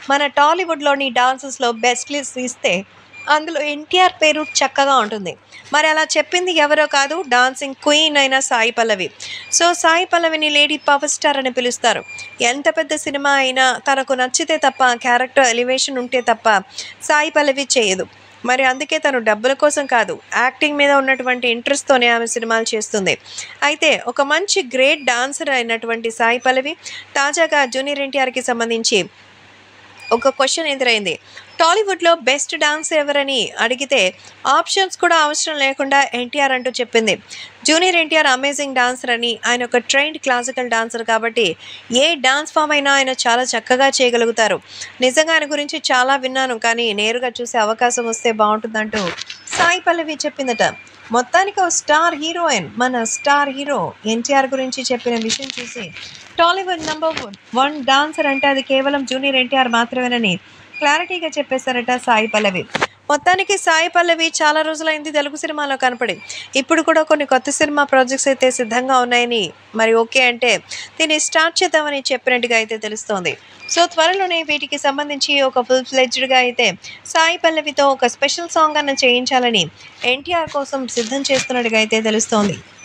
మన టాలీవుడ్లోని డాన్సెస్లో best list ఇస్తే అందులో ఎన్టీఆర్ పేరు చక్కగా ఉంటుంది మరి అలా చెప్పింది ఎవరో కాదు డాన్సింగ్ క్వీన్ అయిన సాయి పల్లవి సో సాయి పల్లవిని లేడీ పవర్ స్టార్ అని పిలుస్తారు ఎంత పెద్ద సినిమా అయినా తనకు నచ్చితే తప్ప క్యారెక్టర్ ఎలివేషన్ ఉంటే తప్ప సాయి పల్లవి చేయదు మరి అందుకే తను డబ్బుల కోసం కాదు యాక్టింగ్ మీద ఉన్నటువంటి ఇంట్రెస్ట్తోనే ఆమె సినిమాలు చేస్తుంది అయితే ఒక మంచి గ్రేట్ డాన్సర్ అయినటువంటి సాయి పల్లవి తాజాగా జూనియర్ ఎన్టీఆర్కి సంబంధించి ఒక క్వశ్చన్ ఎదురైంది టాలీవుడ్లో బెస్ట్ డాన్స్ ఎవరని అడిగితే ఆప్షన్స్ కూడా అవసరం లేకుండా ఎన్టీఆర్ అంటూ చెప్పింది జూనియర్ ఎన్టీఆర్ అమేజింగ్ డాన్సర్ అని ఆయన ఒక ట్రైన్డ్ క్లాసికల్ డాన్సర్ కాబట్టి ఏ డాన్స్ ఫామ్ అయినా ఆయన చాలా చక్కగా చేయగలుగుతారు నిజంగా ఆయన గురించి చాలా విన్నాను కానీ నేరుగా చూసే అవకాశం వస్తే బాగుంటుందంటూ సాయి పల్లవి చెప్పిందట మొత్తానికి ఓ స్టార్ హీరోయిన్ మన స్టార్ హీరో ఎన్టీఆర్ గురించి చెప్పిన విషయం చూసి టాలీవుడ్ నంబర్ వన్ డాన్సర్ అంటే అది కేవలం జూనియర్ ఎన్టీఆర్ మాత్రమేనని క్లారిటీగా చెప్పేశారట సాయి పల్లవి మొత్తానికి సాయి పల్లవి చాలా రోజులైంది తెలుగు సినిమాలో కనపడి ఇప్పుడు కూడా కొన్ని కొత్త సినిమా ప్రాజెక్ట్స్ అయితే సిద్ధంగా ఉన్నాయని మరి ఓకే అంటే దీన్ని స్టార్ట్ చేద్దామని చెప్పినట్టుగా అయితే తెలుస్తోంది సో త్వరలోనే వీటికి సంబంధించి ఒక ఫుల్ ఫ్లెడ్జ్డ్గా అయితే సాయి పల్లవితో ఒక స్పెషల్ సాంగ్ అన్న చేయించాలని ఎన్టీఆర్ కోసం సిద్ధం చేస్తున్నట్టుగా అయితే తెలుస్తోంది